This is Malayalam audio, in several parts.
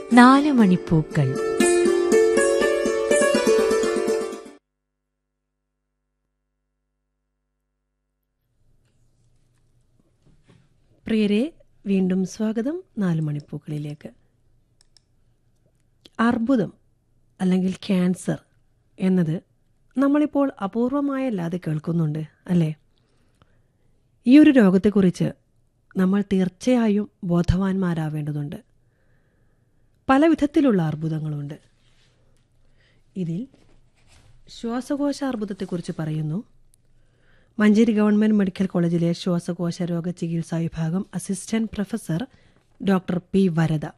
നാല് മണിപ്പൂക്കൾ പ്രിയരെ വീണ്ടും സ്വാഗതം നാല് മണിപ്പൂക്കളിലേക്ക് അർബുദം അല്ലെങ്കിൽ ക്യാൻസർ എന്നത് നമ്മളിപ്പോൾ അപൂർവമായല്ലാതെ കേൾക്കുന്നുണ്ട് അല്ലേ ഈ ഒരു രോഗത്തെക്കുറിച്ച് നമ്മൾ തീർച്ചയായും ബോധവാന്മാരാവേണ്ടതുണ്ട് പല വിധത്തിലുള്ള അർബുദങ്ങളുണ്ട് ഇതിൽ ശ്വാസകോശ അർബുദത്തെക്കുറിച്ച് പറയുന്നു മഞ്ചേരി ഗവൺമെന്റ് മെഡിക്കൽ കോളേജിലെ ശ്വാസകോശ രോഗ ചികിത്സാ വിഭാഗം assistant professor doctor P Varada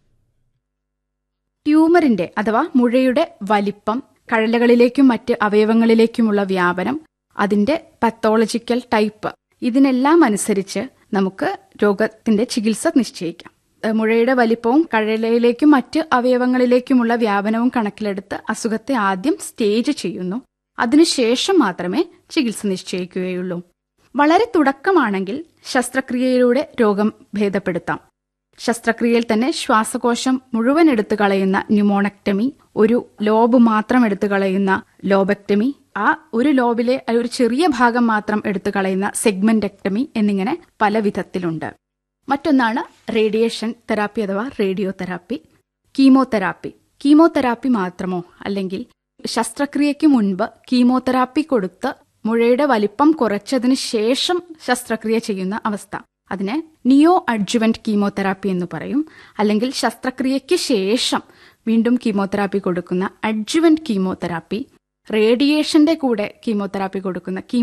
ട്യൂമറിന്റെ അഥവാ മുഴയുടെ വലിപ്പം കഴലകളിലേക്കും മറ്റ് അവയവങ്ങളിലേക്കുമുള്ള വ്യാപനം അതിന്റെ പത്തോളജിക്കൽ ടൈപ്പ് ഇതിനെല്ലാം അനുസരിച്ച് നമുക്ക് രോഗത്തിന്റെ ചികിത്സ നിശ്ചയിക്കാം ഏഹ് മുഴയുടെ വലിപ്പവും കഴലയിലേക്കും മറ്റ് അവയവങ്ങളിലേക്കുമുള്ള വ്യാപനവും കണക്കിലെടുത്ത് അസുഖത്തെ ആദ്യം സ്റ്റേജ് ചെയ്യുന്നു അതിനുശേഷം മാത്രമേ ചികിത്സ നിശ്ചയിക്കുകയുള്ളൂ വളരെ തുടക്കമാണെങ്കിൽ ശസ്ത്രക്രിയയിലൂടെ രോഗം ഭേദപ്പെടുത്താം ശസ്ത്രക്രിയയിൽ തന്നെ ശ്വാസകോശം മുഴുവൻ എടുത്തു കളയുന്ന ന്യൂമോണക്ടമി ഒരു ലോബ് മാത്രം എടുത്തു കളയുന്ന ലോബക്ടമി ആ ഒരു ലോബിലെ ഒരു ചെറിയ ഭാഗം മാത്രം എടുത്തു കളയുന്ന സെഗ്മെന്റക്ടമി എന്നിങ്ങനെ പല വിധത്തിലുണ്ട് മറ്റൊന്നാണ് റേഡിയേഷൻ തെറാപ്പി അഥവാ റേഡിയോ തെറാപ്പി കീമോതെറാപ്പി കീമോതെറാപ്പി മാത്രമോ അല്ലെങ്കിൽ ശസ്ത്രക്രിയയ്ക്ക് മുൻപ് കീമോതെറാപ്പി കൊടുത്ത് മുഴയുടെ വലിപ്പം കുറച്ചതിന് ശേഷം ശസ്ത്രക്രിയ ചെയ്യുന്ന അവസ്ഥ അതിനെ നിയോ അഡ്ജുവന്റ് കീമോതെറാപ്പി എന്ന് പറയും അല്ലെങ്കിൽ ശസ്ത്രക്രിയയ്ക്ക് ശേഷം വീണ്ടും കീമോതെറാപ്പി കൊടുക്കുന്ന അഡ്ജുവന്റ് കീമോതെറാപ്പി റേഡിയേഷന്റെ കൂടെ കീമോതെറാപ്പി കൊടുക്കുന്ന